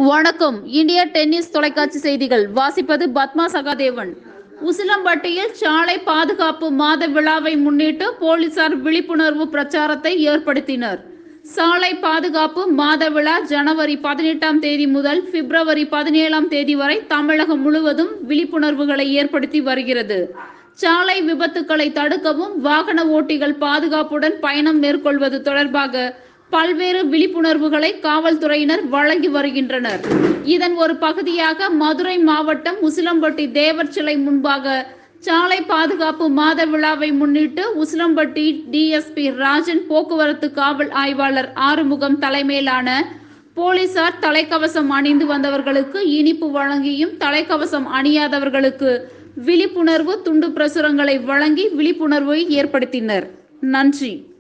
வணக்கம் இந்திய டென்னிஸ் தொலைக்காட்சி செய்திகள் வாசிப்பது பத்மா சகாதேவன் உசிலம்பட்டியில் சாலை பாதுகாப்பு மாத விழாவை முன்னிட்டு போலீசார் விழிப்புணர்வு பிரச்சாரத்தை ஏற்படுத்தினர் சாலை பாதுகாப்பு மாத விழா ஜனவரி பதினெட்டாம் தேதி முதல் பிப்ரவரி பதினேழாம் தேதி வரை தமிழகம் முழுவதும் விழிப்புணர்வுகளை ஏற்படுத்தி வருகிறது சாலை விபத்துக்களை தடுக்கவும் வாகன ஓட்டிகள் பாதுகாப்புடன் பயணம் மேற்கொள்வது தொடர்பாக பல்வேறு விழிப்புணர்வுகளை காவல்துறையினர் வழங்கி வருகின்றனர் இதன் ஒரு பகுதியாக மதுரை மாவட்டம் உசிலம்பட்டி தேவர் சிலை முன்பாக சாலை பாதுகாப்பு மாத விழாவை முன்னிட்டு உசிலம்பட்டி டிஎஸ்பி ராஜன் போக்குவரத்து காவல் ஆய்வாளர் ஆறுமுகம் தலைமையிலான போலீசார் தலைக்கவசம் அணிந்து வந்தவர்களுக்கு இனிப்பு வழங்கியும் தலைக்கவசம் அணியாதவர்களுக்கு விழிப்புணர்வு துண்டு பிரசுரங்களை வழங்கி விழிப்புணர்வை ஏற்படுத்தினர் நன்றி